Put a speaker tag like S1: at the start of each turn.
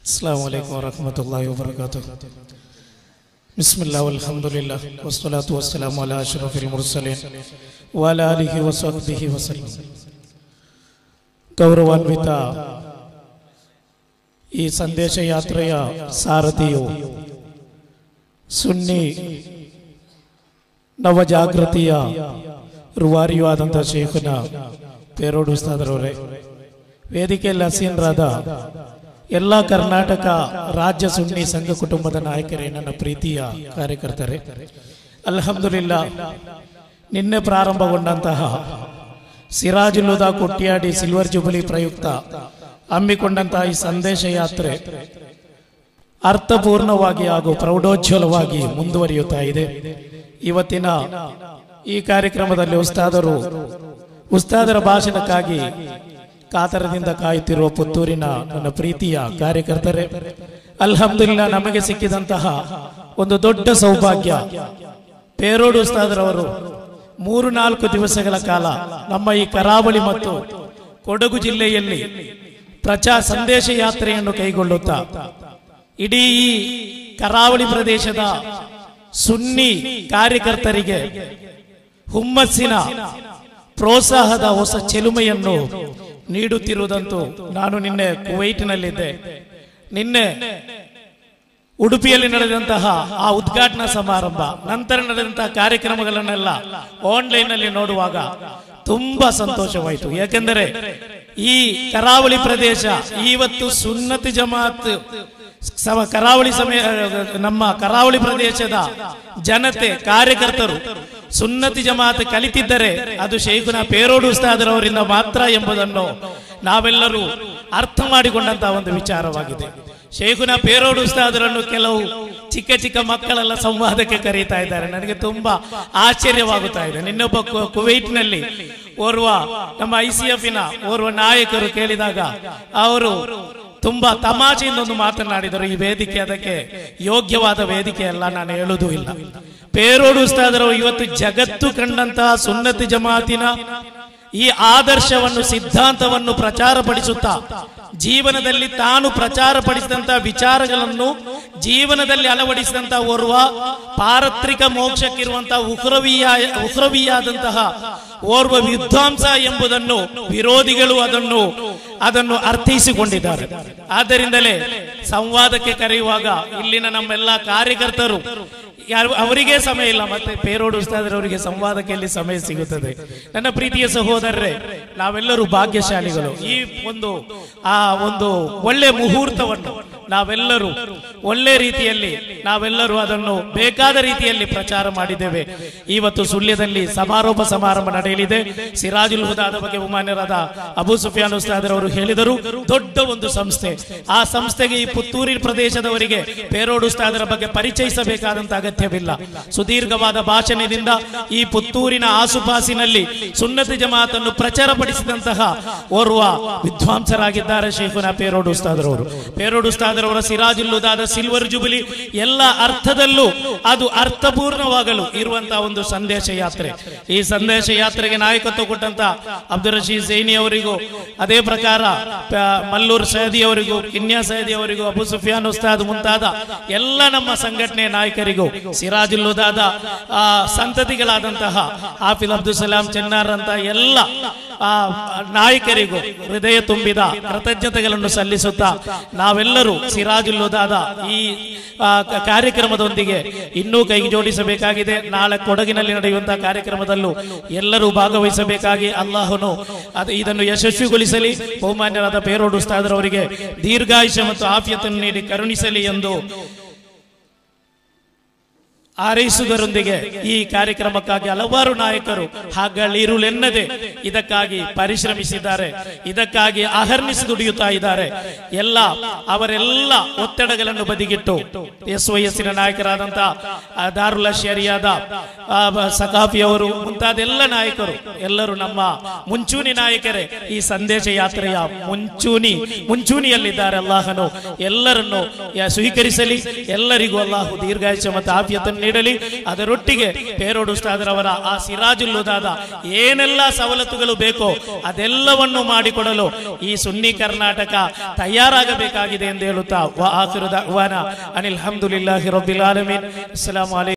S1: السلام عليكم ورحمة الله وبركاته بسم الله والحمد لله والصلاة والسلام على أشرف المرسلين وعلى آله وصحبه وسلم ಗೌರವಾನ್ವಿತ ಈ ಸಂದೇಶ ಯಾತ್ರೆಯ ಸಾರಥಿಯು ಸುನ್ನಿ ನವಜಾಗೃತಿಯ ರುವಾರಿಯೂ ಆದಂಥ ಶೇಖನ ಪೇರೋಡು ಉಸ್ತಾದರವರೇ ವೇದಿಕೆಯಲ್ಲಿ ಹಸೀನರಾದ ಎಲ್ಲ ಕರ್ನಾಟಕ ರಾಜ್ಯ ಸುನ್ನಿ ಸಂಘ ಕುಟುಂಬದ ನಾಯಕರೇ ನನ್ನ ಪ್ರೀತಿಯ ಕಾರ್ಯಕರ್ತರೇ ಅಲ್ಹಮ್ದುಲಿಲ್ಲ ನಿನ್ನೆ ಪ್ರಾರಂಭಗೊಂಡಂತಹ ಸಿರಾಜುಲ್ಲುದಾ ಕುಟ್ಯಾಡಿ ಸಿಲ್ವರ್ ಜುಬಲಿ ಪ್ರಯುಕ್ತ ಹಮ್ಮಿಕೊಂಡಂತಹ ಈ ಸಂದೇಶ ಯಾತ್ರೆ ಅರ್ಥಪೂರ್ಣವಾಗಿ ಹಾಗೂ ಪ್ರೌಢೋಜ್ವಲವಾಗಿ ಮುಂದುವರಿಯುತ್ತಾ ಇದೆ ಇವತ್ತಿನ ಈ ಕಾರ್ಯಕ್ರಮದಲ್ಲಿ ಉಸ್ತಾದರು ಉಸ್ತಾದರ ಭಾಷಣಕ್ಕಾಗಿ ಕಾತರದಿಂದ ಕಾಯುತ್ತಿರುವ ಪುತ್ತೂರಿನ ನನ್ನ ಪ್ರೀತಿಯ ಕಾರ್ಯಕರ್ತರೇ ಅಲ್ಹಮ್ದುಲಿಲ್ಲ ನಮಗೆ ಸಿಕ್ಕಿದಂತಹ ಒಂದು ದೊಡ್ಡ ಸೌಭಾಗ್ಯ ಪೇರೋಡು ಉಸ್ತಾದರವರು ಮೂರು ನಾಲ್ಕು ದಿವಸಗಳ ಕಾಲ ನಮ್ಮ ಈ ಕರಾವಳಿ ಮತ್ತು ಕೊಡಗು ಜಿಲ್ಲೆಯಲ್ಲಿ ಪ್ರಚಾ ಸಂದೇಶ ಯಾತ್ರೆಯನ್ನು ಕೈಗೊಳ್ಳುತ್ತಾ ಇಡೀ ಈ ಕರಾವಳಿ ಪ್ರದೇಶದ ಸುನ್ನಿ ಕಾರ್ಯಕರ್ತರಿಗೆ ಹುಮ್ಮಸ್ಸಿನ ಪ್ರೋತ್ಸಾಹದ ಹೊಸ ಚೆಲುಮೆಯನ್ನು ನೀಡುತ್ತಿರುವುದಂತೂ ನಾನು ನಿನ್ನೆ ಕುವೈಟ್ನಲ್ಲಿದ್ದೆ ನಿನ್ನೆ ಉಡುಪಿಯಲ್ಲಿ ನಡೆದಂತಹ ಆ ಉದ್ಘಾಟನಾ ಸಮಾರಂಭ ನಂತರ ನಡೆದಂತಹ ಕಾರ್ಯಕ್ರಮಗಳನ್ನೆಲ್ಲ ಆನ್ಲೈನ್ ನಲ್ಲಿ ನೋಡುವಾಗ ತುಂಬಾ ಸಂತೋಷವಾಯಿತು ಯಾಕೆಂದರೆ ಈ ಕರಾವಳಿ ಪ್ರದೇಶ ಇವತ್ತು ಸುನ್ನತಿ ಜಮಾತ್ ಸಮ ಕರಾವಳಿ ಸಮಯ ನಮ್ಮ ಕರಾವಳಿ ಪ್ರದೇಶದ ಜನತೆ ಕಾರ್ಯಕರ್ತರು ಸುನ್ನತಿ ಜಮಾತ್ ಕಲಿತಿದ್ದರೆ ಅದು ಶೇಖುನ ಪೇರೋಡು ಉಸ್ತಾದರವರಿಂದ ಮಾತ್ರ ಎಂಬುದನ್ನು ನಾವೆಲ್ಲರೂ ಅರ್ಥ ಮಾಡಿಕೊಂಡಂತಹ ಒಂದು ವಿಚಾರವಾಗಿದೆ ಶೇಖುನ ಪೇರೋಡು ಉಸ್ತಾದರನ್ನು ಕೆಲವು ಚಿಕ್ಕ ಚಿಕ್ಕ ಮಕ್ಕಳೆಲ್ಲ ಸಂವಾದಕ್ಕೆ ಕರೀತಾ ಇದ್ದಾರೆ ನನಗೆ ತುಂಬಾ ಆಶ್ಚರ್ಯವಾಗುತ್ತಾ ಇದೆ ನಿನ್ನೊಬ್ಬ ಕು- ಕುವೈಟ್ನಲ್ಲಿ ಓರ್ವ ನಮ್ಮ ಐ ಸಿ ಎಫ್ನ ಓರ್ವ ನಾಯಕರು ಕೇಳಿದಾಗ ಅವರು ತುಂಬಾ ತಮಾಷೆಯಿಂದ ಒಂದು ಮಾತನಾಡಿದರು ಈ ವೇದಿಕೆ ಅದಕ್ಕೆ ಯೋಗ್ಯವಾದ ವೇದಿಕೆ ಅಲ್ಲ ನಾನು ಹೇಳುವುದೂ ಇಲ್ಲ ಪೇರೋಡು ಉಸ್ತಾದರು ಇವತ್ತು ಜಗತ್ತು ಕಂಡಂತಹ ಸುನ್ನತಿ ಜಮಾತಿನ ಈ ಆದರ್ಶವನ್ನು ಸಿದ್ಧಾಂತವನ್ನು ಪ್ರಚಾರಪಡಿಸುತ್ತಾ ಜೀವನದಲ್ಲಿ ತಾನು ಪ್ರಚಾರಪಡಿಸಿದಂತಹ ವಿಚಾರಗಳನ್ನು ಜೀವನದಲ್ಲಿ ಅಳವಡಿಸಿದಂತಹ ಓರ್ವ ಪಾರತ್ರಿಕ ಮೋಕ್ಷಕ್ಕಿರುವಂತಹ ಉಹ್ರವೀಯ ಉಹ್ರವೀಯಾದಂತಹ ಓರ್ವ ವಿದ್ವಾಂಸ ಎಂಬುದನ್ನು ವಿರೋಧಿಗಳು ಅದನ್ನು ಅದನ್ನು ಅರ್ಥೈಸಿಕೊಂಡಿದ್ದಾರೆ ಆದ್ದರಿಂದಲೇ ಸಂವಾದಕ್ಕೆ ಕರೆಯುವಾಗ ಇಲ್ಲಿನ ನಮ್ಮೆಲ್ಲ ಕಾರ್ಯಕರ್ತರು ಯಾರು ಅವರಿಗೆ ಸಮಯ ಇಲ್ಲ ಮತ್ತೆ ಪೇರೋಡು ಉಸ್ತಾದ್ರೆ ಅವರಿಗೆ ಸಂವಾದಕ್ಕೆ ಎಲ್ಲಿ ಸಮಯ ಸಿಗುತ್ತದೆ ನನ್ನ ಪ್ರೀತಿಯ ಸಹೋದರರೇ ನಾವೆಲ್ಲರೂ ಭಾಗ್ಯಶಾಲಿಗಳು ಈ ಒಂದು ಆ ಒಂದು ಒಳ್ಳೆ ಮುಹೂರ್ತವನ್ನು ನಾವೆಲ್ಲರೂ ಒಳ್ಳೆ ರೀತಿಯಲ್ಲಿ ನಾವೆಲ್ಲರೂ ಅದನ್ನು ಬೇಕಾದ ರೀತಿಯಲ್ಲಿ ಪ್ರಚಾರ ಮಾಡಿದ್ದೇವೆ ಇವತ್ತು ಸುಳ್ಯದಲ್ಲಿ ಸಮಾರೋಪ ಸಮಾರಂಭ ನಡೆಯಲಿದೆ ಸಿರಾಜುಲ್ ಹುದಾದ ಬಗ್ಗೆ ಉಮಾನ್ಯರಾದ ಅಬು ಸುಫಿಯಾನ್ ಉಸ್ತಾದರ್ ಅವರು ಹೇಳಿದರು ದೊಡ್ಡ ಒಂದು ಸಂಸ್ಥೆ ಆ ಸಂಸ್ಥೆಗೆ ಈ ಪುತ್ತೂರಿನ ಪ್ರದೇಶದವರಿಗೆ ಪೇರೋಡು ಉಸ್ತಾದರ ಬಗ್ಗೆ ಪರಿಚಯಿಸಬೇಕಾದಂತ ಅಗತ್ಯವಿಲ್ಲ ಸುದೀರ್ಘವಾದ ಭಾಷಣದಿಂದ ಈ ಪುತ್ತೂರಿನ ಆಸುಪಾಸಿನಲ್ಲಿ ಸುನ್ನತಿ ಜಮಾತನ್ನು ಪ್ರಚಾರಪಡಿಸಿದಂತಹ ಓರ್ವ ವಿದ್ವಾಂಸರಾಗಿದ್ದಾರೆ ಶೇಖುನ ಪೇರೋಡು ಉಸ್ತಾದರ್ ಅವರು ಪೇರೋಡು ಉಸ್ತಾದರ್ ಅವರ ಸಿರಾಜುಲ್ಲುದಾದ ಸಿಲ್ವರ್ ಜುಬಿಲಿ ಎಲ್ಲ ಅರ್ಥದಲ್ಲೂ ಅದು ಅರ್ಥಪೂರ್ಣವಾಗಲು ಇರುವಂತಹ ಒಂದು ಸಂದೇಶ ಯಾತ್ರೆ ಈ ಸಂದೇಶ ಯಾತ್ರೆಗೆ ನಾಯಕತ್ವ ಕೊಟ್ಟಂತ ಅಬ್ದುಲ್ ರಶೀದ್ ಸೈನಿ ಅವರಿಗೂ ಅದೇ ಪ್ರಕಾರ ಪ- ಮಲ್ಲೂರ್ ಸೈದಿ ಅವರಿಗೂ ಕಿನ್ಯಾ ಸೈದಿ ಅವರಿಗೂ ಅಬು ಸುಫಿಯಾನ್ ಉಸ್ತಾದ್ ಮುಂತಾದ ಎಲ್ಲ ನಮ್ಮ ಸಂಘಟನೆಯ ನಾಯಕರಿಗೂ ಸಿರಾಜುಲ್ಲುದಾದ ಆ ಸಂತತಿಗಳಾದಂತಹ ಹಾಫಿಲ್ ಅಬ್ದುಲ್ ಸಲಾಂ ಚೆನ್ನಾರ್ ಅಂತ ಎಲ್ಲ ಆ ನಾಯಕರಿಗೂ ಹೃದಯ ತುಂಬಿದ ಕೃತಜ್ಞತೆಗಳನ್ನು ಸಲ್ಲಿಸುತ್ತಾ ನಾವೆಲ್ಲರೂ ಸಿರಾಜುಲ್ಲುದಾದ ಈ ಆ, ಕ- ಕಾರ್ಯಕ್ರಮದೊಂದಿಗೆ ಇನ್ನೂ ಕೈ ಜೋಡಿಸಬೇಕಾಗಿದೆ ನಾಳೆ ಕೊಡಗಿನಲ್ಲಿ ನಡೆಯುವಂತಹ ಕಾರ್ಯಕ್ರಮದಲ್ಲೂ ಎಲ್ಲರೂ ಭಾಗವಹಿಸಬೇಕಾಗಿ ಅಲ್ಲಾಹನು ಅದು ಇದನ್ನು ಯಶಸ್ವಿಗೊಳಿಸಲಿ ಬಹುಮಾನ್ಯರಾದ ಪೇರೋಡು ಉಸ್ತಾದರವರಿಗೆ ದೀರ್ಘಾಯುಷ್ಯ ಮತ್ತು ಆಫಿಯತನ್ನು ನೀಡಿ ಕರುಣಿಸಲಿ ಎಂದು ಹಾರೈಸುವುದರೊಂದಿಗೆ ಈ ಕಾರ್ಯಕ್ರಮಕ್ಕಾಗಿ ಹಲವಾರು ನಾಯಕರು ಹಗಲಿರುಳೆನ್ನದೆ ಇದಕ್ಕಾಗಿ ಪರಿಶ್ರಮಿಸಿದ್ದಾರೆ ಇದಕ್ಕಾಗಿ ಅಹರ್ನಿಸಿ ದುಡಿಯುತ್ತಾ ಇದ್ದಾರೆ ಎಲ್ಲ ಅವರೆಲ್ಲ ಒತ್ತಡಗಳನ್ನು ಬದಿಗಿಟ್ಟು ಎಸ್ ವೈ ಎಸ್ಸಿನ ನಾಯಕರಾದಂತಹ ದಾರುಲ್ ಶರಿಯಾದ ಸಕಾಫಿ ಅವರು ಮುಂತಾದ ಎಲ್ಲ ನಾಯಕರು ಎಲ್ಲರೂ ನಮ್ಮ ಮುಂಚೂಣಿ ನಾಯಕರೇ ಈ ಸಂದೇಶ ಯಾತ್ರೆಯ ಮುಂಚೂಣಿ ಮುಂಚೂಣಿಯಲ್ಲಿದ್ದಾರೆ ಅಲ್ಲಾಹನು ಎಲ್ಲರನ್ನು ಯ- ಸ್ವೀಕರಿಸಲಿ ಎಲ್ಲರಿಗೂ ಅಲ್ಲಾಹು ದೀರ್ಘಾಯುಷ್ಯ ಮತ್ತು ಆಫಿಯತನ್ನು ನೀಡಲಿ ಅದರೊಟ್ಟಿಗೆ ಪೇರೋಡು ಉಸ್ತಾದರವರ ಆ ಸಿರಾಜುಲ್ ಹುದಾದ ಏನೆಲ್ಲ ಸವಲತ್ತುಗಳು ಬೇಕೋ ಅದೆಲ್ಲವನ್ನು ಮಾಡಿಕೊಡಲು ಈ ಸುನ್ನಿ ಕರ್ನಾಟಕ ತಯಾರಾಗಬೇಕಾಗಿದೆ ಎಂದು ಹೇಳುತ್ತಾ ವಾ ಆಖಿರು ದಅವಾನ ಅನಿಲ್ ಹಮ್ದುಲಿಲ್ಲಾಹಿ ರಬ್ಬಿಲ್ ಆಲಮೀನ್ ಅಸ್ಸಲಾಮು ಅಲೈಕುಂ